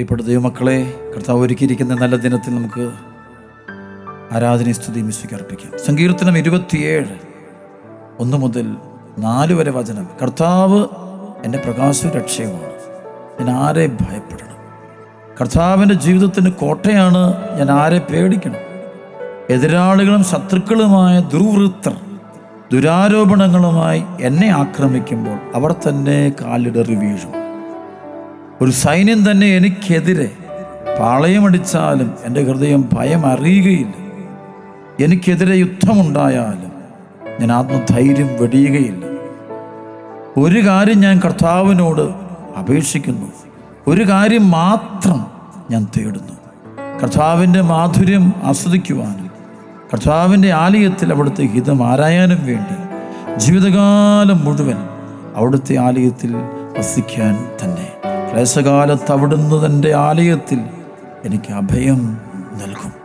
പ്രിയപ്പെട്ട ദൈവമക്കളെ കർത്താവ് ഒരുക്കിയിരിക്കുന്ന നല്ല ദിനത്തിൽ നമുക്ക് ആരാധനയും സ്തുതിയും വിശ്വയ്ക്ക് അർപ്പിക്കാം സങ്കീർത്തനം ഇരുപത്തിയേഴ് ഒന്ന് മുതൽ നാല് വരെ വചനം കർത്താവ് എൻ്റെ പ്രകാശവും രക്ഷയുമാണ് ഞാൻ ആരെ ഭയപ്പെടണം കർത്താവിൻ്റെ ജീവിതത്തിന് കോട്ടയാണ് ഞാൻ ആരെ പേടിക്കണം എതിരാളികളും ശത്രുക്കളുമായ ദുർവൃത്തർ ദുരാരോപണങ്ങളുമായി എന്നെ ആക്രമിക്കുമ്പോൾ അവർ തന്നെ കാലിടറി വീഴും ഒരു സൈന്യം തന്നെ എനിക്കെതിരെ പാളയമടിച്ചാലും എൻ്റെ ഹൃദയം ഭയം അറിയുകയില്ല എനിക്കെതിരെ യുദ്ധമുണ്ടായാലും ഞാൻ ആത്മധൈര്യം വെടിയുകയില്ല ഒരു കാര്യം ഞാൻ കർത്താവിനോട് അപേക്ഷിക്കുന്നു ഒരു കാര്യം മാത്രം ഞാൻ തേടുന്നു കർത്താവിൻ്റെ മാധുര്യം ആസ്വദിക്കുവാനും കർത്താവിൻ്റെ ആലയത്തിൽ അവിടുത്തെ ഹിതം ആരായാനും വേണ്ടി ജീവിതകാലം മുഴുവൻ അവിടുത്തെ ആലയത്തിൽ വസിക്കാൻ തന്നെ ക്ലേശകാലത്ത് അവിടുന്ന് തൻ്റെ ആലയത്തിൽ എനിക്ക് അഭയം നൽകും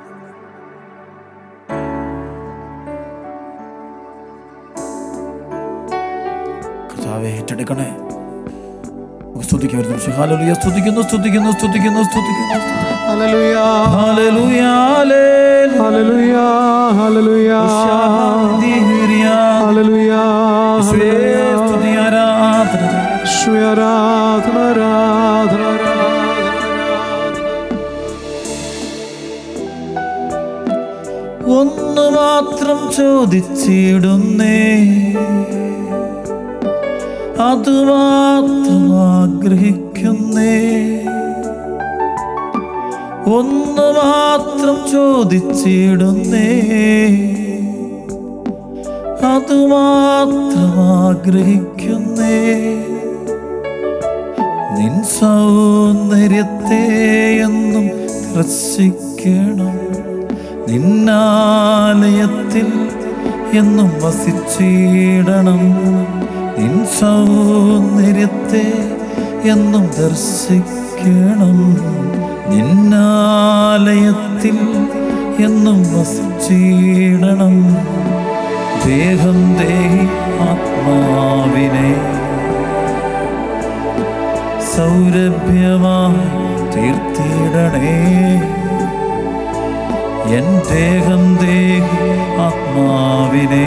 കർത്താവെ ഏറ്റെടുക്കണേ നമുക്ക് സ്തുതിക്കാൻ ഒരു നിമിഷം ഹാലലുയ സ്തുതിക്കുന്നു സ്തുതിക്കുന്നു സ്തുതിക്കുന്നു സ്തുതിക്കുന്നു ഹല്ലേലൂയ ഹാലലുയ ഹല്ലേലൂയ ഹല്ലേലൂയ ഹാലലുയ ഹല്ലേലൂയ സ്തുതി ആരാധന യേശുവേ, ആരാധന ആരാധന ആരാധന ഒന്ന് മാത്രം ചോദിച്ചിടുന്നേ അത് മാത്രം ആഗ്രഹിക്കുന്നേ ഒന്ന് മാത്രം ചോദിച്ചിടുന്നേ അത് മാത്രം ആഗ്രഹിക്കുന്നേ നിൻ സൗന്ദര്യത്തെ എന്നും ദർശിക്കണം നിന്നാലയത്തിൽ എന്നും വസിച്ചിടണം നിൻ സൗന്ദര്യത്തെ എന്നും ദർശിക്കണം നിന്നാലയത്തിൽ എന്നും വസിച്ചിടണം ദേഹം ദേഹി ആത്മാവിനെ സൗരഭ്യമായി തീർത്തിടണേ എൻ ദേഹം ദേഹി ആത്മാവിനെ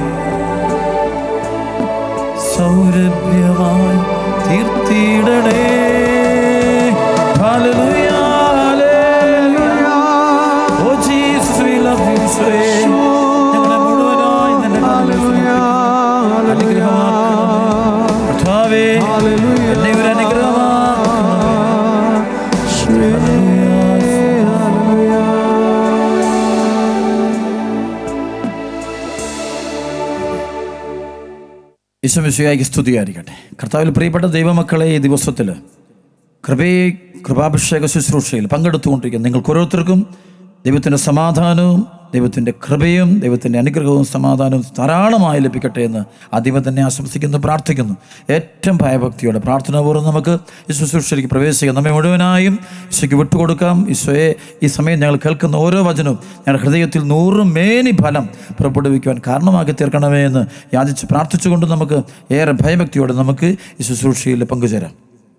സൗരഭ്യമായി തീർത്തിടണേ Hallelujah, hallelujah. Oh, Jesus, we love you, ഈശോയെ. ഞങ്ങളെ മുഴുവനായി നിന്റെ കരങ്ങളിൽ സമർപ്പിക്കുന്നു. അനുഗ്രഹമാക്കണമേ. കർത്താവേ, എന്നെ ഒരു അനുഗ്രഹമാക്കണമേ. ഈശ്വമിശയായിക്ക് സ്തുതിയായിരിക്കട്ടെ കർത്താവിൽ പ്രിയപ്പെട്ട ദൈവമക്കളെ ഈ ദിവസത്തിൽ കൃപയെ കൃപാഭിഷേക ശുശ്രൂഷയിൽ പങ്കെടുത്തുകൊണ്ടിരിക്കുന്ന നിങ്ങൾക്ക് ഓരോരുത്തർക്കും ദൈവത്തിൻ്റെ സമാധാനവും ദൈവത്തിൻ്റെ കൃപയും ദൈവത്തിൻ്റെ അനുഗ്രഹവും സമാധാനവും ധാരാളമായി ലഭിക്കട്ടെ എന്ന് ആദ്യമേ തന്നെ ആശംസിക്കുന്നു പ്രാർത്ഥിക്കുന്നു ഏറ്റവും ഭയഭക്തിയോടെ പ്രാർത്ഥനാപൂർവ്വം നമുക്ക് ഈ ശുശ്രൂഷയിലേക്ക് പ്രവേശിക്കാം നമ്മെ മുഴുവനായും ഈശോയ്ക്ക് വിട്ടുകൊടുക്കാം ഈശോയെ ഈ സമയം ഞങ്ങൾ കേൾക്കുന്ന ഓരോ വചനവും ഞങ്ങളുടെ ഹൃദയത്തിൽ നൂറും മേനി ഫലം പുറപ്പെടുവിക്കുവാൻ കാരണമാക്കി തീർക്കണമേ എന്ന് യാചിച്ച് പ്രാർത്ഥിച്ചുകൊണ്ട് നമുക്ക് ഏറെ ഭയഭക്തിയോടെ നമുക്ക് ഈ ശുശ്രൂഷയിൽ പങ്കുചേരാം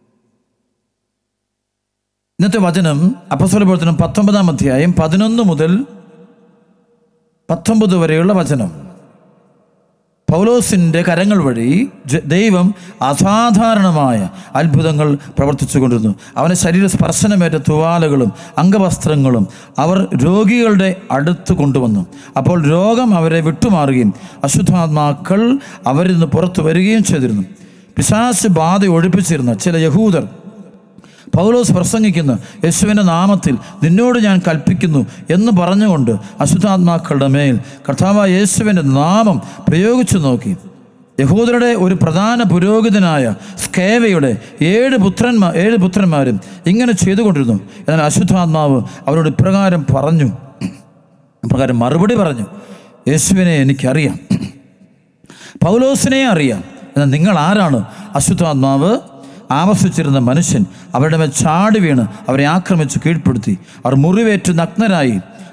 ഇന്നത്തെ വചനം അപ്പസ്വല പ്രവർത്തനം പത്തൊമ്പതാം അധ്യായം പതിനൊന്ന് മുതൽ പത്തൊമ്പത് വരെയുള്ള വചനം പൗലോസിൻ്റെ കരങ്ങൾ വഴി ജ- ദൈവം അസാധാരണമായ അത്ഭുതങ്ങൾ പ്രവർത്തിച്ചു കൊണ്ടിരുന്നു അവന് ശരീര സ്പർശനമേറ്റ തുവാലകളും അംഗവസ്ത്രങ്ങളും അവർ രോഗികളുടെ അടുത്ത് കൊണ്ടുവന്നു അപ്പോൾ രോഗം അവരെ വിട്ടുമാറുകയും അശുദ്ധാത്മാക്കൾ അവരിൽ നിന്ന് പുറത്തു വരികയും ചെയ്തിരുന്നു പിശാസ് ബാധ ഒഴിപ്പിച്ചിരുന്ന ചില യഹൂദർ പൗലോസ് പ്രസംഗിക്കുന്നു യേശുവിൻ്റെ നാമത്തിൽ നിന്നോട് ഞാൻ കൽപ്പിക്കുന്നു എന്ന് പറഞ്ഞുകൊണ്ട് അശുദ്ധാത്മാക്കളുടെ മേൽ കർത്താവായ യേശുവിൻ്റെ നാമം പ്രയോഗിച്ചു നോക്കി യഹൂദരുടെ ഒരു പ്രധാന പുരോഹിതനായ സ്കേവയുടെ ഏഴ് പുത്രന്മാർ ഏഴ് പുത്രന്മാരും ഇങ്ങനെ ചെയ്തുകൊണ്ടിരുന്നു എന്നാൽ അശുദ്ധാത്മാവ് അവരോട് ഇപ്രകാരം പറഞ്ഞു ഇപ്രകാരം മറുപടി പറഞ്ഞു യേശുവിനെ എനിക്കറിയാം പൗലോസിനെ അറിയാം എന്നാൽ നിങ്ങൾ ആരാണ് അശുദ്ധാത്മാവ് ആവസിച്ചിരുന്ന മനുഷ്യൻ അവരുടെ മേൽ ചാടി വീണ് അവരെ ആക്രമിച്ച് കീഴ്പ്പെടുത്തി അവർ മുറിവേറ്റ് നഗ്നരായി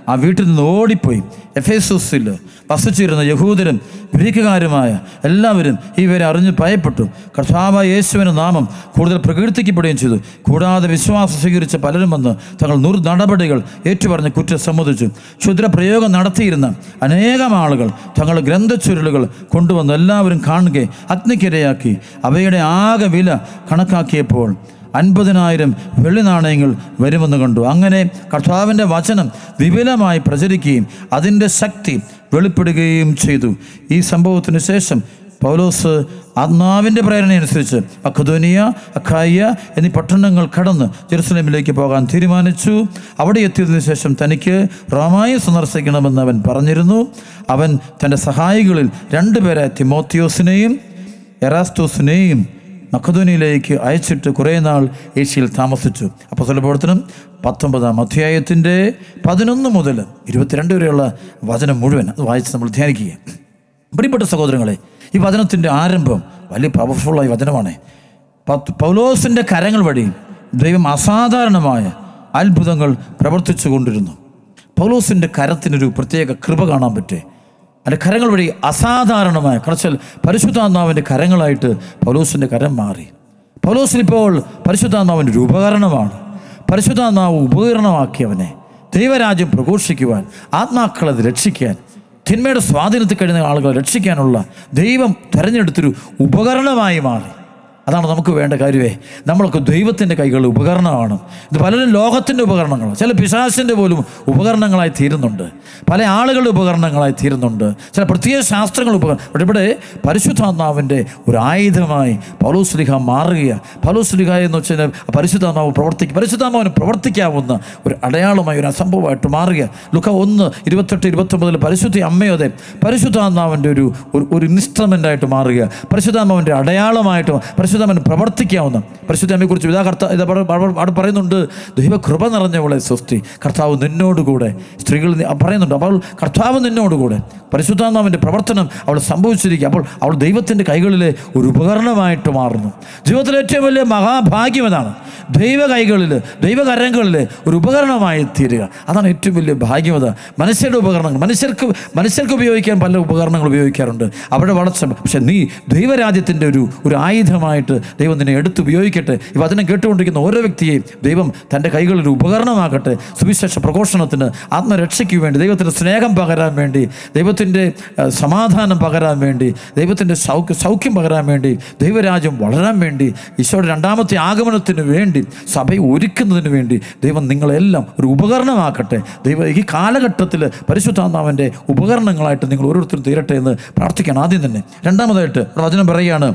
ആ വീട്ടിൽ നിന്ന് ഓടിപ്പോയി എഫേസൂസിൽ വസിച്ചിരുന്ന യഹൂദരും ഗ്രീക്കുകാരുമായ എല്ലാവരും ഇവരെ അറിഞ്ഞ് ഭയപ്പെട്ടു കർത്താവ് യേശുവിൻ്റെ നാമം കൂടുതൽ പ്രകീർത്തിക്കപ്പെടുകയും ചെയ്തു കൂടാതെ വിശ്വാസം സ്വീകരിച്ച പലരും വന്ന് തങ്ങൾ നൂറ് നടപടികൾ ഏറ്റുപറഞ്ഞ് കുറ്റം സമ്മതിച്ചു ക്ഷുദ്ര പ്രയോഗം നടത്തിയിരുന്ന അനേകം ആളുകൾ തങ്ങളുടെ ഗ്രന്ഥച്ചുരുളുകൾ കൊണ്ടുവന്ന് എല്ലാവരും കാണുകയും അഗ്നിക്കിരയാക്കി അവയുടെ ആകെ വില കണക്കാക്കിയപ്പോൾ അൻപതിനായിരം വെള്ളി നാണയങ്ങൾ വരുമെന്ന് കണ്ടു അങ്ങനെ കർത്താവിൻ്റെ വചനം വിപുലമായി പ്രചരിക്കുകയും അതിൻ്റെ ശക്തി വെളിപ്പെടുകയും ചെയ്തു ഈ സംഭവത്തിന് ശേഷം പൗലോസ് ആത്മാവിൻ്റെ പ്രേരണയനുസരിച്ച് അഖദോനിയ അഖായ എന്നീ പട്ടണങ്ങൾ കടന്ന് ജെറുസലേമിലേക്ക് പോകാൻ തീരുമാനിച്ചു അവിടെ എത്തിയതിനു ശേഷം തനിക്ക് റോമായി സന്ദർശിക്കണമെന്ന് അവൻ പറഞ്ഞിരുന്നു അവൻ തൻ്റെ സഹായികളിൽ രണ്ടുപേരെ തിമോത്തിയോസിനെയും എറാസ്തോസിനെയും മക്കധോനിയിലേക്ക് അയച്ചിട്ട് കുറേ നാൾ ഏഷ്യയിൽ താമസിച്ചു അപ്പോൾ പ്രവർത്തനം പത്തൊമ്പതാം അധ്യായത്തിൻ്റെ പതിനൊന്ന് മുതൽ ഇരുപത്തിരണ്ട് വരെയുള്ള വചനം മുഴുവൻ അത് വായിച്ച് നമ്മൾ ധ്യാനിക്കുക പ്രിയപ്പെട്ട സഹോദരങ്ങളെ ഈ വചനത്തിൻ്റെ ആരംഭം വലിയ പവർഫുള്ളായ വചനമാണ് പത്ത് പൗലോസിൻ്റെ കരങ്ങൾ വഴി ദൈവം അസാധാരണമായ അത്ഭുതങ്ങൾ പ്രവർത്തിച്ചു കൊണ്ടിരുന്നു പൗലോസിൻ്റെ കരത്തിനൊരു പ്രത്യേക കൃപ കാണാൻ പറ്റേ അതിൻ്റെ കരങ്ങൾ വഴി അസാധാരണമായ കണച്ചാൽ പരിശുദ്ധാത്മാവിൻ്റെ കരങ്ങളായിട്ട് പൗലോസിൻ്റെ കരം മാറി പൗലോസിനിപ്പോൾ പരിശുദ്ധാത്മാവിൻ്റെ ഒരു ഉപകരണമാണ് പരിശുദ്ധാത്മാവ് ഉപകരണമാക്കിയവനെ ദൈവരാജ്യം പ്രഘോഷിക്കുവാൻ ആത്മാക്കളത് രക്ഷിക്കാൻ തിന്മയുടെ സ്വാധീനത്തിൽ കഴിയുന്ന ആളുകളെ രക്ഷിക്കാനുള്ള ദൈവം തെരഞ്ഞെടുത്തൊരു ഉപകരണമായി മാറി അതാണ് നമുക്ക് വേണ്ട കാര്യമേ നമ്മളൊക്കെ ദൈവത്തിൻ്റെ കൈകളിൽ ഉപകരണമാണ് ഇത് പലരും ലോകത്തിൻ്റെ ഉപകരണങ്ങൾ ചില പിശാസിൻ്റെ പോലും ഉപകരണങ്ങളായി തീരുന്നുണ്ട് പല ആളുകളുടെ ഉപകരണങ്ങളായി തീരുന്നുണ്ട് ചില പ്രത്യേക ശാസ്ത്രങ്ങൾ ഉപകരണം ഇവിടെ ഇവിടെ പരിശുദ്ധാത്മാവിൻ്റെ ഒരു ആയുധമായി പൗലോസ്ലിഹ മാറുക പൗലോസ്ലിഹ എന്ന് വെച്ചാൽ പരിശുദ്ധാത്മാവ് പ്രവർത്തിക്കുക പരിശുദ്ധാത്മാവിന് പ്രവർത്തിക്കാവുന്ന ഒരു അടയാളമായി ഒരു അസംഭവമായിട്ട് മാറുക ലുക്ക ഒന്ന് ഇരുപത്തെട്ട് ഇരുപത്തൊമ്പതിൽ പരിശുദ്ധി അമ്മയോടെ പരിശുദ്ധാത്മാവിൻ്റെ ഒരു ഒരു- ഒരു ഇൻസ്ട്രുമെൻ്റായിട്ട് മാറുക പരിശുദ്ധാത്മാവിൻ്റെ അടയാളമായിട്ട് പരിശുദ്ധാത്മാവിന് പ്രവർത്തിക്കാവുന്ന പരിശുദ്ധാമ്മയെക്കുറിച്ച് ഇതാ കർത്താവ് ഇത് അവിടെ- അവിടെ- അവിടെ പറയുന്നുണ്ട് ദൈവ കൃപ നിറഞ്ഞവളെ സ്വസ്തി കർത്താവ് നിന്നോടുകൂടെ സ്ത്രീകൾ നി- പറയുന്നുണ്ട് അപ്പോൾ കർത്താവ് നിന്നോടുകൂടെ പരിശുദ്ധാത്മാവിൻ്റെ പ്രവർത്തനം അവൾ സംഭവിച്ചിരിക്കുക അപ്പോൾ അവൾ ദൈവത്തിൻ്റെ കൈകളിലെ ഒരു ഉപകരണമായിട്ട് മാറുന്നു ജീവിതത്തിലെ ഏറ്റവും വലിയ മഹാഭാഗ്യം അതാണ് ദൈവ കൈകളിൽ ദൈവകരങ്ങളിൽ ഒരു ഉപകരണമായി തീരുക അതാണ് ഏറ്റവും വലിയ ഭാഗ്യമത മനുഷ്യരുടെ ഉപകരണങ്ങൾ മനുഷ്യർക്ക് മനുഷ്യർക്ക് ഉപയോഗിക്കാൻ പല ഉപകരണങ്ങൾ ഉപയോഗിക്കാറുണ്ട് അവരുടെ വളർച്ച പക്ഷെ നീ ദൈവരാജ്യത്തിൻ്റെ ഒരു ഒരു ആയുധമായിട്ട് ദൈവം നിന്നെ എടുത്ത് ഉപയോഗിക്കട്ടെ ഈ വചനം കേട്ടുകൊണ്ടിരിക്കുന്ന ഓരോ വ്യക്തിയെയും ദൈവം തൻ്റെ കൈകളിൽ ഒരു ഉപകരണമാകട്ടെ സുവിശേഷ പ്രഘോഷണത്തിന് ആത്മരക്ഷയ്ക്ക് വേണ്ടി ദൈവത്തിൻ്റെ സ്നേഹം പകരാൻ വേണ്ടി ദൈവത്തിൻ്റെ ഏഹ്, സമാധാനം പകരാൻ വേണ്ടി ദൈവത്തിൻ്റെ സൗഖ്യ സൗഖ്യം പകരാൻ വേണ്ടി ദൈവരാജ്യം വളരാൻ വേണ്ടി ഈശോയുടെ രണ്ടാമത്തെ ആഗമനത്തിന് വേണ്ടി സഭയെ ഒരുക്കുന്നതിന് വേണ്ടി ദൈവം നിങ്ങളെല്ലാം ഒരു ഉപകരണമാക്കട്ടെ ദൈവം ഈ കാലഘട്ടത്തിൽ പരിശുദ്ധാത്മാവിൻ്റെ ഉപകരണങ്ങളായിട്ട് നിങ്ങൾ ഓരോരുത്തരും തീരട്ടെ എന്ന് പ്രാർത്ഥിക്കണം ആദ്യം തന്നെ രണ്ടാമതായിട്ട് ഇവിടെ വചനം പറയുകയാണ്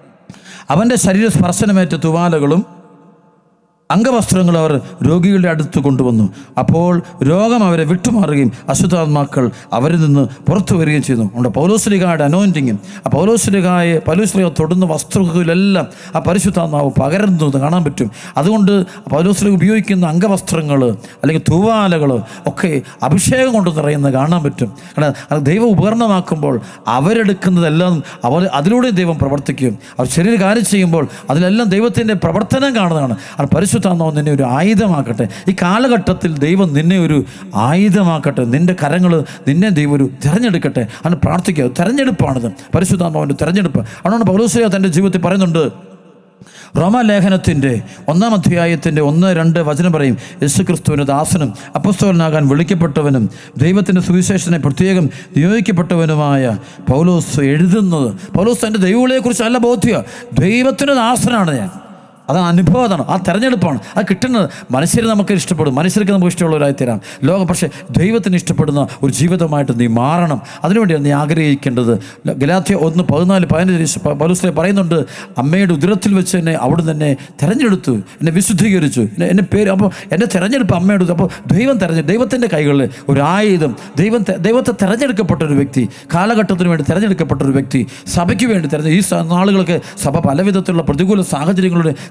അവൻ്റെ ശരീര സ്പർശനമേറ്റ തുവാലകളും അംഗവസ്ത്രങ്ങൾ അവർ രോഗികളുടെ അടുത്ത് കൊണ്ടുവന്നു അപ്പോൾ രോഗം അവരെ വിട്ടുമാറുകയും അശുദ്ധാത്മാക്കൾ അവരിൽ നിന്ന് പുറത്തു വരികയും ചെയ്യുന്നു ഉണ്ട് പൗലോസ്ലികായുടെ അനോയിൻറ്റിങ്ങും ആ പൗലോസ്ലികായെ പൗലോസ്ലിക തൊടുന്ന വസ്തുക്കളിലെല്ലാം ആ പരിശുദ്ധാത്മാവ് പകരുന്നത് കാണാൻ പറ്റും അതുകൊണ്ട് പൗലോസ്ലിക ഉപയോഗിക്കുന്ന അംഗവസ്ത്രങ്ങൾ അല്ലെങ്കിൽ തൂവാലകൾ ഒക്കെ അഭിഷേകം കൊണ്ട് നിറയുന്നത് കാണാൻ പറ്റും കാരണം അത് ദൈവം ഉപകരണമാക്കുമ്പോൾ അവരെടുക്കുന്നതെല്ലാം അവർ അതിലൂടെ ദൈവം പ്രവർത്തിക്കും അവർ ചെറിയൊരു കാര്യം ചെയ്യുമ്പോൾ അതിലെല്ലാം ദൈവത്തിൻ്റെ പ്രവർത്തനം കാണുന്നതാണ് അത് പരിശുദ്ധാത്മാവ് നിന്നെ ഒരു ആയുധമാക്കട്ടെ ഈ കാലഘട്ടത്തിൽ ദൈവം നിന്നെ ഒരു ആയുധമാക്കട്ടെ നിന്റെ കരങ്ങൾ നിന്നെ ദൈവം ഒരു തിരഞ്ഞെടുക്കട്ടെ അങ്ങനെ പ്രാർത്ഥിക്കുക തിരഞ്ഞെടുപ്പാണിത് പരിശുദ്ധാത്മാവിൻ്റെ തിരഞ്ഞെടുപ്പ് അതുകൊണ്ട് പൗലോസിയ തൻ്റെ ജീവിതത്തിൽ പറയുന്നുണ്ട് റോമാലേഖനത്തിൻ്റെ ഒന്നാം അധ്യായത്തിൻ്റെ ഒന്ന് രണ്ട് വചനം പറയും യേശു ക്രിസ്തുവിന് ദാസനും അപ്പസ്തോലനാകാൻ വിളിക്കപ്പെട്ടവനും ദൈവത്തിൻ്റെ സുവിശേഷനെ പ്രത്യേകം നിയോഗിക്കപ്പെട്ടവനുമായ പൗലോസ് എഴുതുന്നത് പൗലോസ് തൻ്റെ ദൈവങ്ങളെക്കുറിച്ച് നല്ല ബോധ്യ ദൈവത്തിൻ്റെ ദാസനാണ് ഞാൻ അതാണ് അനുഭവം അതാണ് ആ തെരഞ്ഞെടുപ്പാണ് അത് കിട്ടുന്നത് മനുഷ്യരെ നമുക്ക് ഇഷ്ടപ്പെടും മനുഷ്യർക്ക് നമുക്ക് ഇഷ്ടമുള്ളവരായി തരാം ലോകം പക്ഷേ ദൈവത്തിന് ഇഷ്ടപ്പെടുന്ന ഒരു ജീവിതമായിട്ട് നീ മാറണം അതിനുവേണ്ടിയാണ് നീ ആഗ്രഹിക്കേണ്ടത് ഗലാത്യ ഒന്ന് പതിനാല് പതിനഞ്ച് പലുസ്ലെ പറയുന്നുണ്ട് അമ്മയുടെ ഉദരത്തിൽ വെച്ച് എന്നെ അവിടെ തന്നെ തിരഞ്ഞെടുത്തു എന്നെ വിശുദ്ധീകരിച്ചു എന്നെ എൻ്റെ പേര് അപ്പോൾ എൻ്റെ തിരഞ്ഞെടുപ്പ് അമ്മയുടെ അപ്പോൾ ദൈവം തെരഞ്ഞെടുപ്പ് ദൈവത്തിൻ്റെ കൈകളിൽ ഒരു ആയുധം ദൈവം തെ- ദൈവത്തെ തിരഞ്ഞെടുക്കപ്പെട്ട ഒരു വ്യക്തി കാലഘട്ടത്തിന് വേണ്ടി തിരഞ്ഞെടുക്കപ്പെട്ട ഒരു വ്യക്തി സഭയ്ക്ക് വേണ്ടി തിരഞ്ഞ ഈ സ- നാളുകളൊക്കെ സഭ പല വിധത്തിലുള്ള പ്രതികൂല സാഹചര്യങ്ങളുടെ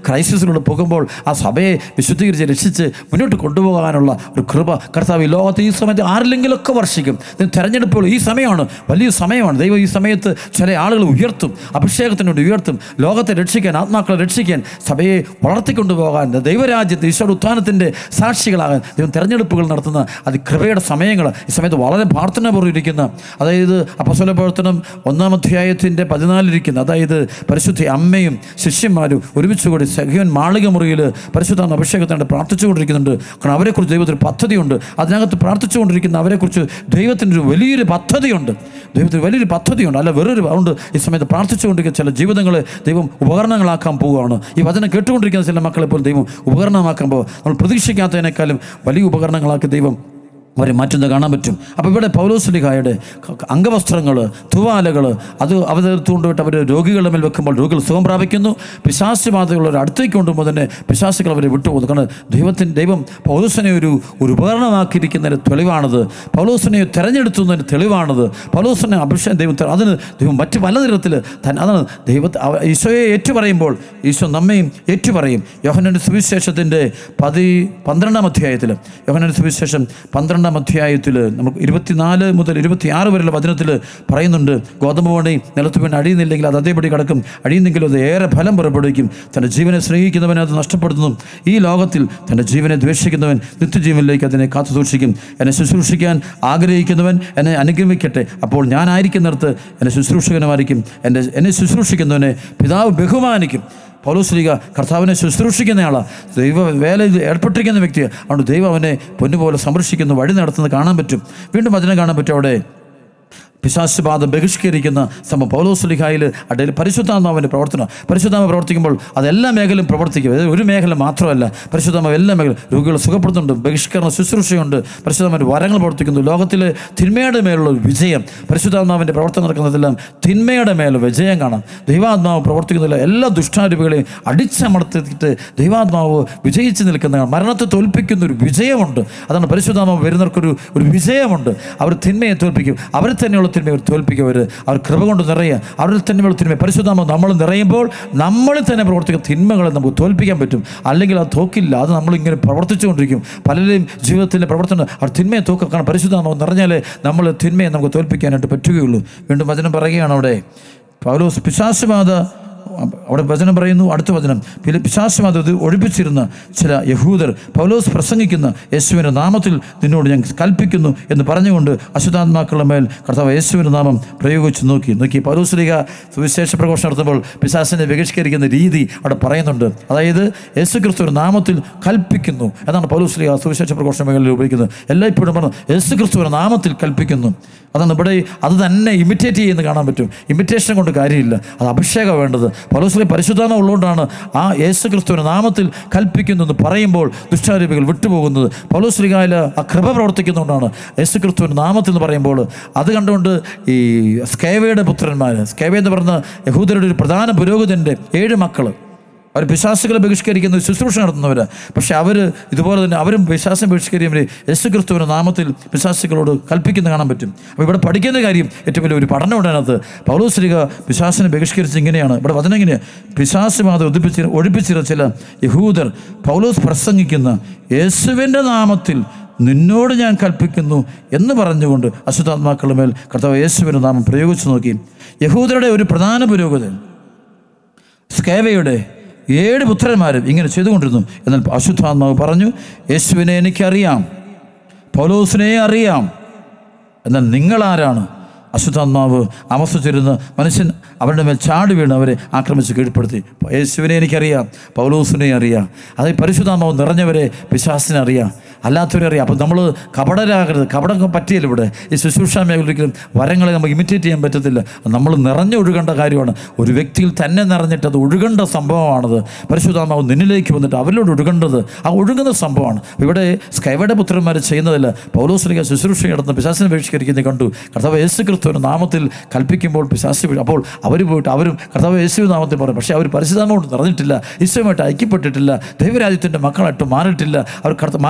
ക്രൈസിസിലൂടെ പോകുമ്പോൾ ആ സഭയെ വിശുദ്ധീകരിച്ച് രക്ഷിച്ച് മുന്നോട്ട് കൊണ്ടുപോകാനുള്ള ഒരു കൃപ കർത്താവ് ഈ ലോകത്ത് ഈ സമയത്ത് ആരിലെങ്കിലൊക്കെ വർഷിക്കും ഇത് തെരഞ്ഞെടുപ്പുകൾ ഈ സമയമാണ് വലിയ സമയമാണ് ദൈവം ഈ സമയത്ത് ചില ആളുകൾ ഉയർത്തും അഭിഷേകത്തിന് വേണ്ടി ഉയർത്തും ലോകത്തെ രക്ഷിക്കാൻ ആത്മാക്കളെ രക്ഷിക്കാൻ സഭയെ വളർത്തിക്കൊണ്ടുപോകാൻ ദൈവരാജ്യത്ത് ഈശ്വര ഉത്ഥാനത്തിൻ്റെ സാക്ഷികളാകാൻ ദൈവം തെരഞ്ഞെടുപ്പുകൾ നടത്തുന്ന അത് കൃപയുടെ സമയങ്ങൾ ഈ സമയത്ത് വളരെ പ്രാർത്ഥനാപൂർവ്വം ഇരിക്കുന്ന അതായത് അപ്പസ്വല പ്രവർത്തനം ഒന്നാം അധ്യായത്തിൻ്റെ പതിനാലിരിക്കുന്ന അതായത് പരിശുദ്ധ അമ്മയും ശിഷ്യന്മാരും ഒരുമിച്ച് കൂടി സഖ്യൻ മാളിക മുറിയിൽ പരിശുദ്ധ അഭിഷേകത്തിനായിട്ട് പ്രാർത്ഥിച്ചുകൊണ്ടിരിക്കുന്നുണ്ട് കാരണം അവരെക്കുറിച്ച് ദൈവത്തിന് പദ്ധതിയുണ്ട് അതിനകത്ത് പ്രാർത്ഥിച്ചുകൊണ്ടിരിക്കുന്ന അവരെക്കുറിച്ച് ദൈവത്തിൻ്റെ ഒരു വലിയൊരു പദ്ധതിയുണ്ട് ദൈവത്തിന് വലിയൊരു പദ്ധതിയുണ്ട് അല്ല വേറൊരു അതുകൊണ്ട് ഈ സമയത്ത് പ്രാർത്ഥിച്ചുകൊണ്ടിരിക്കുന്ന ചില ജീവിതങ്ങളെ ദൈവം ഉപകരണങ്ങളാക്കാൻ പോവുകയാണ് ഈ വചനം കേട്ടുകൊണ്ടിരിക്കുന്ന ചില മക്കളെ പോലും ദൈവം ഉപകരണമാക്കുമ്പോൾ നമ്മൾ പ്രതീക്ഷിക്കാത്തതിനേക്കാളും വലിയ ഉപകരണങ്ങളാക്കി ദൈവം അവരെ മാറ്റുന്നത് കാണാൻ പറ്റും അപ്പോൾ ഇവിടെ പൗലോസ്ലിഹായുടെ അംഗവസ്ത്രങ്ങൾ തുവാലകൾ അത് അവതീർത്ത് കൊണ്ടുപോയിട്ട് അവർ രോഗികളുടെ മേൽ വെക്കുമ്പോൾ രോഗികൾ സുഖം പ്രാപിക്കുന്നു പിശാസ്യബാധകളുടെ അടുത്തേക്ക് കൊണ്ടുപോകുമ്പോൾ തന്നെ പിശാസുകൾ അവരെ വിട്ടുപോകുന്നു കാരണം ദൈവത്തിന് ദൈവം പൗലോസിനെ ഒരു ഒരു ഉപകരണമാക്കിയിരിക്കുന്നതിന് തെളിവാണത് പൗലോസിനെ തിരഞ്ഞെടുത്തുന്നതിന് തെളിവാണത് പൗലോസിനെ അഭിഷേകം ദൈവം ത- അതിന് ദൈവം മറ്റ് പല തരത്തിൽ തന്നെ അതാണ് ദൈവത്തെ അവ- ഈശോയെ ഏറ്റുപറയുമ്പോൾ ഈശോ നമ്മയും ഏറ്റുപറയും യോഹനൻ്റെ സുവിശേഷത്തിൻ്റെ പതി പന്ത്രണ്ടാം അധ്യായത്തിൽ യോഹനൻ്റെ സുവിശേഷം പന്ത്രണ്ടാം അധ്യായത്തിൽ നമുക്ക് ഇരുപത്തിനാല് മുതൽ ഇരുപത്തിയാറ് വരെയുള്ള വചനത്തിൽ പറയുന്നുണ്ട് ഗോതമ്പ് മണി നിലത്ത് വീണ് അഴിയുന്നില്ലെങ്കിൽ അത് അതേപടി കിടക്കും അഴിയുന്നെങ്കിലും അത് ഏറെ ഫലം പുറപ്പെടുവിക്കും തൻ്റെ ജീവനെ സ്നേഹിക്കുന്നവനെ അത് നഷ്ടപ്പെടുത്തുന്നു ഈ ലോകത്തിൽ തൻ്റെ ജീവനെ ദ്വേഷിക്കുന്നവൻ നിത്യജീവനിലേക്ക് അതിനെ കാത്തു സൂക്ഷിക്കും എന്നെ ശുശ്രൂഷിക്കാൻ ആഗ്രഹിക്കുന്നവൻ എന്നെ അനുഗമിക്കട്ടെ അപ്പോൾ ഞാനായിരിക്കുന്നിടത്ത് എന്നെ ശുശ്രൂഷകനുമായിരിക്കും എൻ്റെ എന്നെ ശുശ്രൂഷിക്കുന്നവനെ പിതാവ് ബഹുമാനിക്കും പൗലോസ്ലിക കർത്താവിനെ ശുശ്രൂഷിക്കുന്നയാളാണ് ദൈവ വേലയിൽ ഏർപ്പെട്ടിരിക്കുന്ന വ്യക്തിയാണ് അതുകൊണ്ട് ദൈവം അവനെ പൊന്നുപോലെ സംരക്ഷിക്കുന്നു വഴി നടത്തുന്നത് കാണാൻ പറ്റും വീണ്ടും വചനം കാണാൻ പറ്റും അവിടെ പിശാശുബാധ ബഹിഷ്കരിക്കുന്ന സമ പൗലോസ്ലിഹായിൽ അടയിൽ പരിശുദ്ധാത്മാവിൻ്റെ പ്രവർത്തനം പരിശുദ്ധാത്മ പ്രവർത്തിക്കുമ്പോൾ അതെല്ലാ മേഖലയും പ്രവർത്തിക്കും അത് ഒരു മേഖല മാത്രമല്ല പരിശുദ്ധാത്മാവ് എല്ലാ മേഖല രോഗികളെ സുഖപ്പെടുത്തുന്നുണ്ട് ബഹിഷ്കരണ ശുശ്രൂഷയുണ്ട് പരിശുദ്ധാത്മാവിൻ്റെ വരങ്ങൾ പ്രവർത്തിക്കുന്നു ലോകത്തിലെ തിന്മയുടെ മേലുള്ള ഒരു വിജയം പരിശുദ്ധാത്മാവിൻ്റെ പ്രവർത്തനം നടക്കുന്നതെല്ലാം തിന്മയുടെ മേലെ വിജയം കാണാം ദൈവാത്മാവ് പ്രവർത്തിക്കുന്നില്ല എല്ലാ ദുഷ്ടാരൂപികളെയും അടിച്ചമർത്തിയിട്ട് ദൈവാത്മാവ് വിജയിച്ച് നിൽക്കുന്ന മരണത്തെ തോൽപ്പിക്കുന്ന ഒരു വിജയമുണ്ട് അതാണ് പരിശുദ്ധാത്മാവ് വരുന്നവർക്കൊരു ഒരു വിജയമുണ്ട് അവർ തിന്മയെ തോൽപ്പിക്കും അവരെ തന്നെയുള്ള തിന്മയെ അവർ തോൽപ്പിക്കും അവർ അവർ കൃപ കൊണ്ട് നിറയുക അവരിൽ തന്നെയുള്ള തിന്മ പരിശുദ്ധാത്മാവ് നമ്മൾ നിറയുമ്പോൾ നമ്മളിൽ തന്നെ പ്രവർത്തിക്കുന്ന തിന്മകളെ നമുക്ക് തോൽപ്പിക്കാൻ പറ്റും അല്ലെങ്കിൽ അത് തോക്കില്ല അത് നമ്മളിങ്ങനെ പ്രവർത്തിച്ചുകൊണ്ടിരിക്കും പലരുടെയും ജീവിതത്തിലെ പ്രവർത്തനം അവർ തിന്മയെ തോക്കുക കാരണം പരിശുദ്ധാത്മാവ് നിറഞ്ഞാലേ നമ്മൾ തിന്മയെ നമുക്ക് തോൽപ്പിക്കാനായിട്ട് പറ്റുകയുള്ളൂ വീണ്ടും വചനം പറയുകയാണ് അവിടെ പൗലോസ് പിശാസുബാധ അവിടെ വചനം പറയുന്നു അടുത്ത വചനം പിന്നെ പിശാസുബാധ ഇത് ഒഴിപ്പിച്ചിരുന്ന ചില യഹൂദർ പൗലോസ് പ്രസംഗിക്കുന്ന യേശുവിൻ്റെ നാമത്തിൽ നിന്നോട് ഞാൻ കൽപ്പിക്കുന്നു എന്ന് പറഞ്ഞുകൊണ്ട് അശുദ്ധാത്മാക്കളുടെ മേൽ കർത്താവ് യേശുവിൻ്റെ നാമം പ്രയോഗിച്ച് നോക്കി നോക്കി പൗലോസ്ലിക സുവിശേഷ പ്രഘോഷണം നടത്തുമ്പോൾ പിശാസിനെ ബഹിഷ്കരിക്കുന്ന രീതി അവിടെ പറയുന്നുണ്ട് അതായത് യേശു ക്രിസ്തുവിൻ്റെ നാമത്തിൽ കൽപ്പിക്കുന്നു എന്നാണ് പൗലോസ്ലിക സുവിശേഷ പ്രഘോഷണ മേഖലയിൽ ഉപയോഗിക്കുന്നത് എല്ലായ്പ്പോഴും പറഞ്ഞു യേശു ക്രിസ്തുവിൻ്റെ നാമത്തിൽ കൽപ്പിക്കുന്നു അതാണ് ഇവിടെ അത് തന്നെ ഇമിറ്റേറ്റ് ചെയ്യുന്ന കാണാൻ പറ്റും ഇമിറ്റേഷൻ കൊണ്ട് കാര്യമില്ല അത് അഭിഷേകം വേണ്ടത് പൗലോസ്ലി പരിശുദ്ധാത്മ ഉള്ളതുകൊണ്ടാണ് ആ യേശു ക്രിസ്തുവിൻ്റെ നാമത്തിൽ കൽപ്പിക്കുന്നു എന്ന് പറയുമ്പോൾ ദുഷ്ടാരൂപികൾ വിട്ടുപോകുന്നത് പൗലോസ്ലികായിൽ ആ കൃപ പ്രവർത്തിക്കുന്നതുകൊണ്ടാണ് യേശു ക്രിസ്തുവിൻ്റെ നാമത്തിൽ എന്ന് പറയുമ്പോൾ അത് കണ്ടുകൊണ്ട് ഈ സ്കേവയുടെ പുത്രന്മാർ സ്കേവ എന്ന് പറഞ്ഞ യഹൂദരുടെ ഒരു പ്രധാന പുരോഹിതൻ്റെ ഏഴ് മക്കൾ അവർ പിശാസുകളെ ബഹിഷ്കരിക്കുന്ന ഒരു ശുശ്രൂഷ നടത്തുന്നവർ പക്ഷേ അവർ ഇതുപോലെ തന്നെ അവരും പിശാസം ബഹിഷ്കരിക്കുന്നവർ യേശു ക്രിസ്തുവിൻ്റെ നാമത്തിൽ പിശാസുകളോട് കൽപ്പിക്കുന്ന കാണാൻ പറ്റും അപ്പോൾ ഇവിടെ പഠിക്കുന്ന കാര്യം ഏറ്റവും വലിയ ഒരു പഠനമുണ്ട് അതിനകത്ത് പൗലോസ്ലിക പിശാസിനെ ബഹിഷ്കരിച്ച് ഇങ്ങനെയാണ് ഇവിടെ വചനം ഇങ്ങനെയാണ് പിശാസുബാധ ഒതിപ്പിച്ച് ഒഴിപ്പിച്ചിരുന്ന ചില യഹൂദർ പൗലോസ് പ്രസംഗിക്കുന്ന യേശുവിൻ്റെ നാമത്തിൽ നിന്നോട് ഞാൻ കൽപ്പിക്കുന്നു എന്ന് പറഞ്ഞുകൊണ്ട് അശുദ്ധാത്മാക്കളുടെ മേൽ കർത്താവ് യേശുവിൻ്റെ നാമം പ്രയോഗിച്ചു നോക്കി യഹൂദരുടെ ഒരു പ്രധാന പുരോഗതി സ്കേവയുടെ ഏഴ് പുത്രന്മാരും ഇങ്ങനെ ചെയ്തുകൊണ്ടിരുന്നു എന്നാൽ അശുദ്ധാത്മാവ് പറഞ്ഞു യേശുവിനെ എനിക്കറിയാം പൗലോസിനെ അറിയാം എന്നാൽ നിങ്ങളാരാണ് അശുദ്ധാത്മാവ് അമസിച്ചിരുന്ന മനുഷ്യൻ അവരുടെ മേൽ ചാടി വീണ് അവരെ ആക്രമിച്ച് കീഴ്പ്പെടുത്തി യേശുവിനെ എനിക്കറിയാം പൗലോസിനെ അറിയാം അത് ഈ പരിശുദ്ധാത്മാവ് നിറഞ്ഞവരെ പിശാസിനെ അറിയാം അല്ലാത്തവരെ അറിയാം അപ്പം നമ്മൾ കപടരാകരുത് കപടം പറ്റിയല്ല ഇവിടെ ഈ ശുശ്രൂഷ മേഖലയ്ക്കും വരങ്ങളെ നമുക്ക് ഇമിറ്റേറ്റ് ചെയ്യാൻ പറ്റത്തില്ല നമ്മൾ നിറഞ്ഞൊഴുകേണ്ട കാര്യമാണ് ഒരു വ്യക്തിയിൽ തന്നെ നിറഞ്ഞിട്ട് അത് ഒഴുകേണ്ട സംഭവമാണത് പരിശുദ്ധാത്മാവ് നിന്നിലേക്ക് വന്നിട്ട് അവരിലോട് ഒഴുകേണ്ടത് ആ ഒഴുകുന്ന സംഭവമാണ് ഇവിടെ സ്കൈവയുടെ പുത്രന്മാർ ചെയ്യുന്നതല്ല പൗലോസ്ലിക ശുശ്രൂഷ നടത്തുന്ന പിശാസിനെ ബഹിഷ്കരിക്കുന്നത് കണ്ടു കർത്താവ് യേശു ക്രിസ്തുവിൻ്റെ നാമത്തിൽ കൽപ്പിക്കുമ്പോൾ പിശാസ് വീഴും. അപ്പോൾ അവർ പോയിട്ട് അവരും കർത്താവ് യേശു നാമത്തിൽ പറയും പക്ഷേ അവർ പരിശുദ്ധാത്മ കൊണ്ട് നിറഞ്ഞിട്ടില്ല ഈശോയുമായിട്ട് ഐക്യപ്പെട്ടിട്ടില്ല ദൈവരാജ്യത്തിൻ്റെ മക്കളായിട്ട് മാറിയിട്ടില്ല അവർ കർത്ത മാമോസ്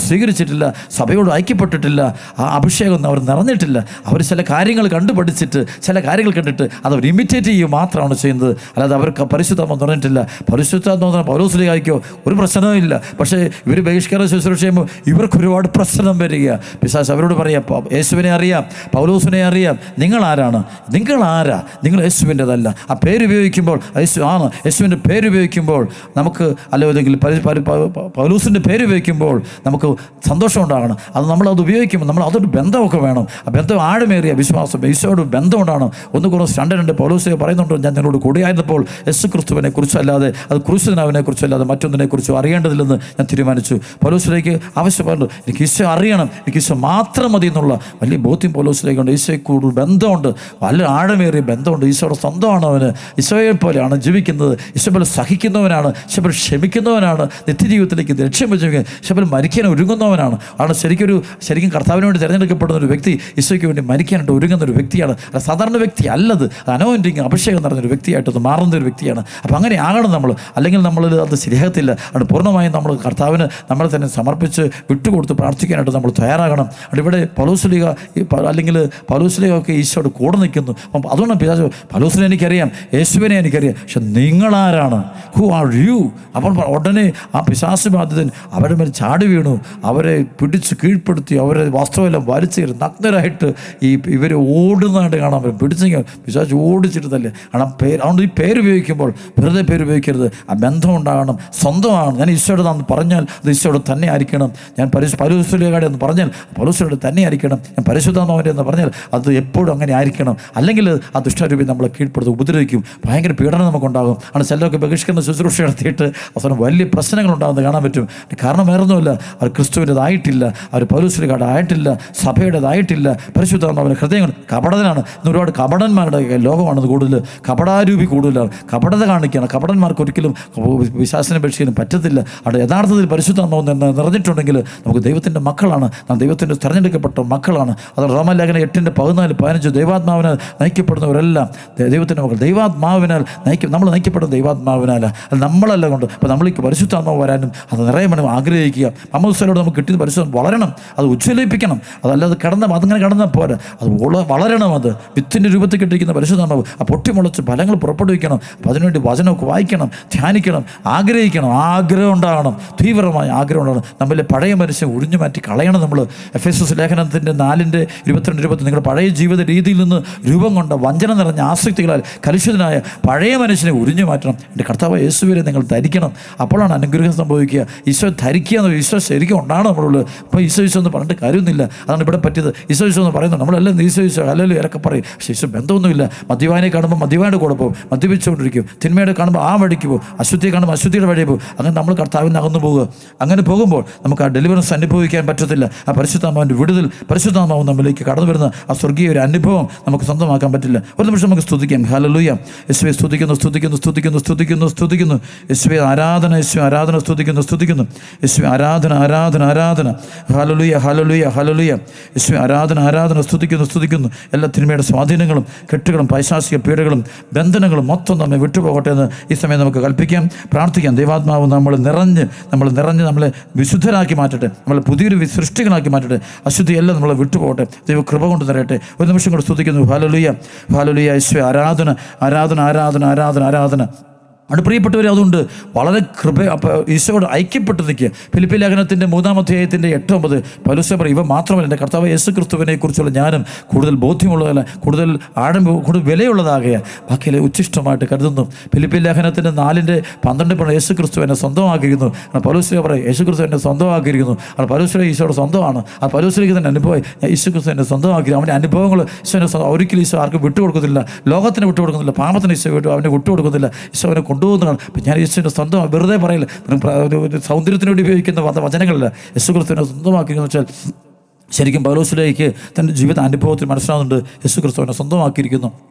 സ്വീകരിച്ചിട്ടില്ല സഭയോട് ഐക്യപ്പെട്ടിട്ടില്ല ആ അഭിഷേകം അവർ നിറഞ്ഞിട്ടില്ല അവർ ചില കാര്യങ്ങൾ കണ്ടുപഠിച്ചിട്ട് ചില കാര്യങ്ങൾ കണ്ടിട്ട് അത് അവർ ഇമിറ്റേറ്റ് ചെയ്യുക മാത്രമാണ് ചെയ്യുന്നത് അല്ലാതെ അവർക്ക് പരിശുദ്ധം നിറഞ്ഞിട്ടില്ല പരിശുദ്ധാത്മ പൗലോസിലേക്കോ ഒരു പ്രശ്നവും ഇല്ല പക്ഷേ ഇവർ ബഹിഷ്കാര ശുശ്രൂഷ ചെയ്യുമ്പോൾ ഇവർക്ക് ഒരുപാട് പ്രശ്നം വരിക പിശാസ് അവരോട് പറയാം "പ- യേശുവിനെ അറിയാം പൗലോസിനെ അറിയാം നിങ്ങൾ ആരാണ് നിങ്ങൾ ആരാ നിങ്ങൾ യേശുവിൻ്റെതല്ല ആ പേര് ഉപയോഗിക്കുമ്പോൾ യേശു ആണ് യേശുവിൻ്റെ പേര് ഉപയോഗിക്കുമ്പോൾ നമുക്ക് അല്ലെങ്കിൽ പരി- പരി- പ- പ- പൗലൂസിൻ്റെ പേര് ഉപയോഗിക്കുമ്പോൾ നമുക്ക് സന്തോഷം ഉണ്ടാകണം അത് നമ്മൾ അത് ഉപയോഗിക്കുമ്പോൾ നമ്മൾ അതൊരു ബന്ധമൊക്കെ വേണം ആ ബന്ധം ആഴമേറിയ വിശ്വാസം ഈശോയോട് ബന്ധം ഉണ്ടാകണം ഒന്ന് കുറച്ച് രണ്ട് രണ്ട് പൗലൂസിനെ പറയുന്നുണ്ട് ഞാൻ നിങ്ങളോട് കൂടിയായിരുന്നപ്പോൾ യേശു ക്രിസ്തുവിനെ കുറിച്ചല്ലാതെ അത് ക്രൂശനാവിനെ കുറിച്ചല്ലാതെ മറ്റൊന്നിനെ കുറിച്ചും അറിയേണ്ടതില്ലെന്ന് ഞാൻ തീരുമാനിച്ചു പൗലൂസിലേക്ക് ആവശ്യപ്പെടുന്നു എനിക്ക് ഈശോ അറിയണം എനിക്ക് ഈശോ മാത്രം മതി എന്നുള്ള വലിയ ബോധ്യം പൗലൂസിലേക്കുണ്ട് ഈശോയെ കൂടുതൽ ബന്ധമുണ്ട് വളരെ ആഴമേറിയ ബന്ധമുണ്ട് ഈശോയുടെ സ്വന്തമാണ് അവന് ഈശോയെ പോലെയാണ് ജീവിക്കുന്നത് ഈശോ പോലെ സഹിക്കുന്നവനാണ് ഈശോ പോലെ ക്ഷമിക്കുന്നവനാണ് നിത്യജീവിതത്തിലേക്ക് ലക്ഷ്യം വെച്ച് ഈശോ പോലെ മരിക്കാൻ ഒരുങ്ങുന്നവനാണ് ആണ് ശരിക്കൊരു ശരിക്കും കർത്താവിന് വേണ്ടി തിരഞ്ഞെടുക്കപ്പെടുന്ന ഒരു വ്യക്തി ഈശോയ്ക്ക് വേണ്ടി മരിക്കാനായിട്ട് ഒരുങ്ങുന്ന ഒരു വ്യക്തിയാണ് അത് സാധാരണ വ്യക്തി അല്ലത് അനോയിൻറ്റിങ് അഭിഷേകം നിറഞ്ഞൊരു വ്യക്തിയായിട്ട് അത് മാറുന്ന ഒരു വ്യക്തിയാണ് അപ്പോൾ അങ്ങനെ ആകണം നമ്മൾ അല്ലെങ്കിൽ നമ്മൾ അത് ശരിയാകത്തില്ല അത് പൂർണ്ണമായും നമ്മൾ കർത്താവിന് നമ്മളെ തന്നെ സമർപ്പിച്ച് വിട്ടുകൊടുത്ത് പ്രാർത്ഥിക്കാനായിട്ട് നമ്മൾ തയ്യാറാകണം അത് ഇവിടെ പലൂസ്ലിക അല്ലെങ്കിൽ പലൂസ്ലികൊക്കെ ഈശോയുടെ കൂടെ നിൽക്കുന്നു അപ്പം അതുകൊണ്ടാണ് പിതാവ് പലൂസിനെ എനിക്കറിയാം യേശുവിനെ എനിക്കറിയാം പക്ഷെ നിങ്ങളാരാണ് ഹു ആർ യു അപ്പോൾ ഉടനെ ആ പിശാസ് ബാധിതൻ അവരുടെ മേൽ ചാടി വീണു അവരെ പിടിച്ച് കീഴ്പ്പെടുത്തി അവരെ വസ്ത്രമെല്ലാം വലിച്ചു നഗ്നരായിട്ട് ഈ ഇവർ ഓടുന്നതായിട്ട് കാണാൻ പറ്റും പിടിച്ചെങ്കിൽ പിശാച്ച് ഓടിച്ചിരുന്നല്ലേ കാരണം പേര് അതുകൊണ്ട് ഈ പേര് ഉപയോഗിക്കുമ്പോൾ വെറുതെ പേര് ഉപയോഗിക്കരുത് ആ ബന്ധം ഉണ്ടാകണം സ്വന്തമാണ് ഞാൻ ഈശോയുടെ എന്ന് പറഞ്ഞാൽ അത് ഈശോയുടെ തന്നെ ആയിരിക്കണം ഞാൻ പരിശു പരൂസുലേകാടെ എന്ന് പറഞ്ഞാൽ പരൂസുലയുടെ തന്നെ ആയിരിക്കണം ഞാൻ പരിശുദ്ധാത്മാവിൻ്റെ എന്ന് പറഞ്ഞാൽ അത് എപ്പോഴും അങ്ങനെ ആയിരിക്കണം അല്ലെങ്കിൽ ആ ദുഷ്ടരൂപി നമ്മളെ കീഴ്പ്പെടുത്തും ഉപദ്രവിക്കും ഭയങ്കര പീഡനം നമുക്കുണ്ടാകും ആണ് ചിലരൊക്കെ ബഹിഷ്കരണ ശുശ്രൂഷ നടത്തിയിട്ട് അവസാനം വലിയ പ്രശ്നങ്ങൾ ഉണ്ടാകുന്നത് കാണാൻ പറ്റും കാരണം വേറൊന്നുമില്ല അവർ ക്രിസ്തുവിൻ്റെതായിട്ടില്ല അവർ പൗലുശ്രീകാട് ആയിട്ടില്ല സഭയുടേതായിട്ടില്ല പരിശുദ്ധാത്മാവിൻ്റെ ഹൃദയങ്ങൾ കപടതനാണ് ഇന്ന് ഒരുപാട് കപടന്മാരുടെ ലോകമാണത് കൂടുതൽ കപടാരൂപി കൂടുതലാണ് കപടത കാണിക്കുകയാണ് കപടന്മാർക്ക് ഒരിക്കലും വിശ്വാസനെ അപേക്ഷിക്കാനും പറ്റത്തില്ല അവിടെ യഥാർത്ഥത്തിൽ പരിശുദ്ധാത്മാവ് നിറ- നിറഞ്ഞിട്ടുണ്ടെങ്കിൽ നമുക്ക് ദൈവത്തിൻ്റെ മക്കളാണ് നാം ദൈവത്തിൻ്റെ തിരഞ്ഞെടുക്കപ്പെട്ട മക്കളാണ് അത് റോമലേഖന എട്ടിൻ്റെ പതിനാല് പതിനഞ്ച് ദൈവാത്മാവിനാൽ നയിക്കപ്പെടുന്നവരെല്ലാം ദൈ- ദൈവത്തിൻ്റെ മക്കൾ ദൈവാത്മാവിനാൽ നയിക്കും നമ്മൾ നയിക്കപ്പെടുന്ന ദൈവാത്മാവിനാൽ അത് നമ്മളല്ല കൊണ്ട് അപ്പോൾ നമ്മൾക്ക് പരിശുദ്ധാത്മാവ് വരാനും അത് നിറയണം ആഗ്രഹിക്കുക അമ്മൂസലോട് നമുക്ക് കിട്ടിയത് പരിശുദ്ധം വളരണം അത് ഉജ്ജ്വലിപ്പിക്കണം അതല്ലാതെ കിടന്ന അതിങ്ങനെ കിടന്നാൽ പോരാ അത് വള- വളരണം അത് വിത്തിൻ്റെ രൂപത്തിൽ കിട്ടിയിരിക്കുന്ന പരിശുദ്ധാത്മാവ് ആ പൊട്ടിമുളച്ച് ഫലങ്ങൾ പുറപ്പെടുവിക്കണം അപ്പോൾ അതിനുവേണ്ടി വചനമൊക്കെ വായിക്കണം ധ്യാനിക്കണം ആഗ്രഹിക്കണം ആഗ്രഹം ഉണ്ടാകണം തീവ്രമായ ആഗ്രഹം ഉണ്ടാകണം നമ്മളിലെ പഴയ മനുഷ്യൻ ഒഴിഞ്ഞു മാറ്റി കളയണം നമ്മൾ എഫ് എസ് എസ് ലേഖനത്തിൻ്റെ നാലിൻ്റെ ഇരുപത്തിരണ്ട് ഇരുപത്തി നിങ്ങളുടെ പഴയ ജീവിത രീതിയിൽ നിന്ന് രൂപം കൊണ്ട വഞ്ചന നിറഞ്ഞ ആസക്തികളാൽ കലുഷിതനായ പഴയ മനുഷ്യനെ ഒഴിഞ്ഞു മാറ്റണം എൻ്റെ കർത്താവ് യേശുവിനെ നിങ്ങൾ ധരിക്കണം അപ്പോഴാണ് അനുഗ്രഹം സംഭവിക്കുക ഈശോ ധരിക്കുക എന്ന് ഈശോ ശരിക്കും ഉണ്ടാണ് നമ്മളുള്ളത് അപ്പോൾ ഈശോ ഈശോ എന്ന് പറഞ്ഞിട്ട് കാര്യമൊന്നുമില്ല അതാണ് ഇവിടെ പറ്റിയത് ഈശോ ഈശോ എന്ന് പറയുന്നത് നമ്മളെല്ലാം ഈശോ ഈശോ അല്ലെങ്കിൽ ഇരക്കെ പറയും പക്ഷേ ഈശോ ബന്ധമൊന്നുമില്ല മദ്യപാനെ കാണുമ്പോൾ മദ്യപാൻ്റെ കൂടെ പോകും മദ്യപിച്ചുകൊണ്ടിരിക്കും തിന്മയുടെ കാണുമ്പോൾ ആ വഴിക്ക് പോകും അശുദ്ധിയെ കാണുമ്പോൾ അശുദ്ധിയുടെ വഴി പോകും അങ്ങനെ നമ്മൾ കർത്താവിൽ നിന്ന് അകന്നു പോകുക അങ്ങനെ പോകുമ്പോൾ നമുക്ക് ആ ഡെലിവറൻസ് അനുഭവിക്കാൻ പറ്റത്തില്ല ആ പരിശുദ്ധാത്മാവിൻ്റെ വിടുതൽ പരിശുദ്ധാത്മാവ് നമ്മളിലേക്ക് കടന്നു വരുന്ന ആ സ്വർഗീയ ഒരു അനുഭവം നമുക്ക് സ്വന്തമാക്കാൻ പറ്റില്ല ഒരു നിമിഷം നമുക്ക് സ്തുതിക്കാം ഹലലുയ യേശുവെ സ്തുതിക്കുന്നു സ്തുതിക്കുന്നു സ്തുതിക്കുന്നു സ്തുതിക്കുന്നു സ്തുതിക്കുന്നു യേശുവെ ആരാധന യേശു ആരാധന സ്തുതിക്കുന്നു സ്തുതിക്കുന്നു യേശുവെ ആരാധന ആരാധന ആരാധന ഹലലുയ ഹലലുയ ഹലലുയ യേശുവെ ആരാധന ആരാധന സ്തുതിക്കുന്നു സ്തുതിക്കുന്നു എല്ലാ തിന്മയുടെ സ്വാധീനങ്ങളും കെട്ടുകളും പൈശാസിക പീഡകളും ബന്ധനങ്ങളും മൊത്തം നമ്മെ വിട്ടുപോകട്ടെ എന്ന് ഈ സമയം നമുക്ക് കൽപ്പിക്കാം പ്രാർത്ഥിക്കാം ദൈവാത്മാവ് നമ്മൾ നിറഞ്ഞ് നമ്മൾ നിറഞ്ഞ് നമ്മളെ വിശുദ്ധരാക്കി മാറ്റട്ടെ നമ്മളെ പുതിയൊരു വി- സൃഷ്ടികളാക്കി മാറ്റട്ടെ അശുദ്ധി എല്ലാം നമ്മളെ വിട്ടുപോകട്ടെ ദൈവ കൃപ കൊണ്ട് തരട്ടെ ഒരു നിമിഷം കൂടെ സ്തുതിക്കുന്നു ഹാലലുയ ഹാലലുയ യേശുവെ ആരാധന ആരാധന ആരാധന ആരാധന ആരാധന അവിടെ പ്രിയപ്പെട്ടവർ അതുകൊണ്ട് വളരെ കൃപ അപ്പോൾ ഈശോയോട് ഐക്യപ്പെട്ട് നിൽക്കുക ഫിലിപ്പി ലേഖനത്തിൻ്റെ മൂന്നാം അധ്യായത്തിൻ്റെ എട്ടൊമ്പത് പലുസ പറയും ഇവ മാത്രമല്ല എൻ്റെ കർത്താവ് യേശു ക്രിസ്തുവിനെ കുറിച്ചുള്ള ജ്ഞാനം കൂടുതൽ ബോധ്യമുള്ളതല്ല കൂടുതൽ ആഴം കൂടുതൽ വിലയുള്ളതാകയാൽ ബാക്കിയിലെ ഉച്ഛിഷ്ടമായിട്ട് കരുതുന്നു ഫിലിപ്പി ലേഖനത്തിൻ്റെ നാലിൻ്റെ പന്ത്രണ്ട് പണം യേശു ക്രിസ്തു എന്നെ സ്വന്തമാക്കിയിരിക്കുന്നു പലുസ്ലിക പറയും യേശു ക്രിസ്തു എന്നെ സ്വന്തമാക്കിയിരിക്കുന്നു അത് പലുസ്ലിക ഈശോയുടെ സ്വന്തമാണ് ആ പലുസ്ലിക്ക് തന്നെ അനുഭവം ഞാൻ യേശു ക്രിസ്തു എന്നെ സ്വന്തമാക്കി അവൻ്റെ അനുഭവങ്ങൾ ഈശോനെ സ്വന്തം ഒരിക്കലും ഈശോ ആർക്കും വിട്ടുകൊടുക്കുന്നില്ല ലോകത്തിന് വിട്ടുകൊടുക്കുന്നില്ല പാപത്തിന് ഈശോ വിട്ടു അവനെ വിട്ടുകൊടുക്കുന്നില്ല ഈശോ അവനെ കൊണ്ടുപോകുന്നതാണ് അപ്പം ഞാൻ യേശുവിൻ്റെ സ്വന്തം വെറുതെ പറയില്ല വെറും പ്ര- ഒരു- ഒരു സൗന്ദര്യത്തിന് വേണ്ടി ഉപയോഗിക്കുന്ന വച- വചനങ്ങളല്ല യേശു ക്രിസ്തുവിനെ സ്വന്തമാക്കിയെന്ന് വെച്ചാൽ ശരിക്കും പൗലോസിലേക്ക് തൻ്റെ ജീവിത അനുഭവത്തിൽ മനസ്സിലാവുന്നുണ്ട് യേശു ക്രിസ്തുവിനെ സ്വന്തമാക്കിയിരിക്കുന്നു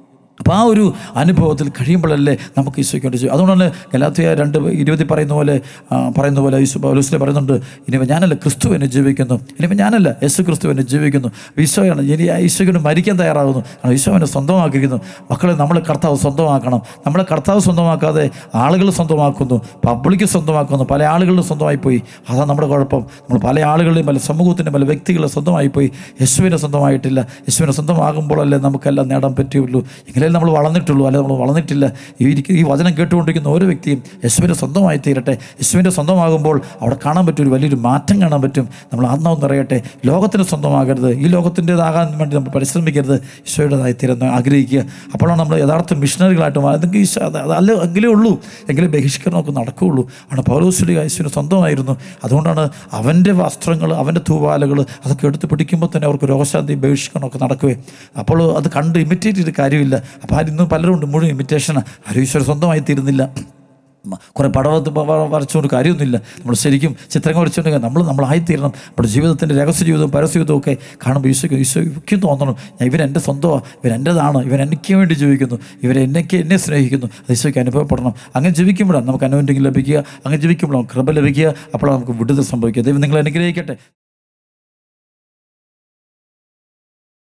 അപ്പോൾ ആ ഒരു അനുഭവത്തിൽ കഴിയുമ്പോഴല്ലേ നമുക്ക് ഈശോയ്ക്ക് വേണ്ടി ചെയ്യും അതുകൊണ്ടാണ് ഗലാത്തിയ രണ്ട് ഇരുപതിൽ പറയുന്ന പോലെ ആ, പറയുന്ന പോലെ ഈശോ പൗലോസിലെ പറയുന്നുണ്ട് ഇനിയിപ്പോൾ ഞാനല്ല ക്രിസ്തു എന്നെ ജീവിക്കുന്നു ഇനിയിപ്പോൾ ഞാനല്ല യേശു ക്രിസ്തു എന്നെ ജീവിക്കുന്നു ഈശോയാണ് ഇനി ആ ഈശോയ്ക്ക് വേണ്ടി മരിക്കാൻ തയ്യാറാകുന്നു കാരണം ഈശോ എന്നെ സ്വന്തമാക്കിയിരിക്കുന്നു മക്കളെ നമ്മൾ കർത്താവ് സ്വന്തമാക്കണം നമ്മളെ കർത്താവ് സ്വന്തമാക്കാതെ ആളുകൾ സ്വന്തമാക്കുന്നു പബ്ലിക് സ്വന്തമാക്കുന്നു പല ആളുകളും സ്വന്തമായി പോയി അതാണ് നമ്മുടെ കുഴപ്പം നമ്മൾ പല ആളുകളുടെയും പല സമൂഹത്തിൻ്റെ പല വ്യക്തികളെ സ്വന്തമായി പോയി യേശുവിനെ സ്വന്തമായിട്ടില്ല യേശുവിനെ സ്വന്തമാകുമ്പോഴല്ലേ നമുക്കെല്ലാം നേടാൻ പറ്റുള്ളൂ എങ്കിലേ നമ്മൾ വളർന്നിട്ടുള്ളൂ അല്ലെ നമ്മൾ വളർന്നിട്ടില്ല ഈ ഇരിക്ക- ഈ വചനം കേട്ടുകൊണ്ടിരിക്കുന്ന ഓരോ വ്യക്തിയും യേശുവിനെ സ്വന്തമായി തീരട്ടെ യേശുവിൻ്റെ സ്വന്തമാകുമ്പോൾ അവിടെ കാണാൻ പറ്റും ഒരു വലിയൊരു മാറ്റം കാണാൻ പറ്റും നമ്മൾ ആത്മാവ് നിറയട്ടെ ലോകത്തിന് സ്വന്തമാകരുത് ഈ ലോകത്തിൻ്റെതാകാൻ വേണ്ടി നമ്മൾ പരിശ്രമിക്കരുത് ഈശോയുടേതായി തീരുന്ന ആഗ്രഹിക്കുക അപ്പോഴാണ് നമ്മൾ യഥാർത്ഥ മിഷണറികളായിട്ട് മാറുന്നത്. അതെങ്കിൽ ഈശോ അത് അതല്ല എങ്കിലേ ഉള്ളൂ എങ്കിലേ ബഹിഷ്കരണമൊക്കെ നടക്കുകയുള്ളൂ ആണ് പൗലോസ്ലി യേശുവിന് സ്വന്തമായിരുന്നു അതുകൊണ്ടാണ് അവൻ്റെ വസ്ത്രങ്ങൾ അവൻ്റെ തൂവാലകൾ അതൊക്കെ എടുത്ത് പിടിക്കുമ്പോൾ തന്നെ അവർക്ക് രോഗശാന്തി ബഹിഷ്കരണമൊക്കെ നടക്കുകയും അപ്പോൾ അത് കണ്ട് ഇമിറ്റേറ്റ് ചെയ്ത് കാര്യമില്ല അപ്പോൾ ആരും ഇന്ന് പലരും ഉണ്ട് മുഴുവൻ ഇമിറ്റേഷനാണ് ആരും ഈശ്വര സ്വന്തമായി തീരുന്നില്ല മ- കുറേ പടവത്ത് പ- പ- വരച്ചുകൊണ്ട് കാര്യമൊന്നുമില്ല നമ്മൾ ശരിക്കും ചിത്രങ്ങൾ വരച്ചുകൊണ്ടെങ്കിൽ നമ്മൾ നമ്മളായിത്തീരണം നമ്മുടെ ജീവിതത്തിൻ്റെ രഹസ്യ ജീവിതവും പരസ്യ ജീവിതവും ഒക്കെ കാണുമ്പോൾ ഈശോയ്ക്ക് ഈശോയ്ക്കും തോന്നണം ഞാൻ ഇവൻ എൻ്റെ സ്വന്തമാണ് ഇവൻ എൻ്റെതാണ് ഇവൻ എനിക്ക് വേണ്ടി ജീവിക്കുന്നു ഇവർ എന്നേക്ക് എന്നെ സ്നേഹിക്കുന്നു അത് ഈശോയ്ക്ക് അനുഭവപ്പെടണം അങ്ങനെ ജീവിക്കുമ്പോഴാണ് നമുക്ക് അനുഭവം ലഭിക്കുക അങ്ങനെ ജീവിക്കുമ്പോഴാണ് കൃപ ലഭിക്കുക അപ്പോഴാണ് നമുക്ക് വിടുതൽ സംഭവിക്കുക ദൈവം നിങ്ങളെ അനുഗ്രഹിക്കട്ടെ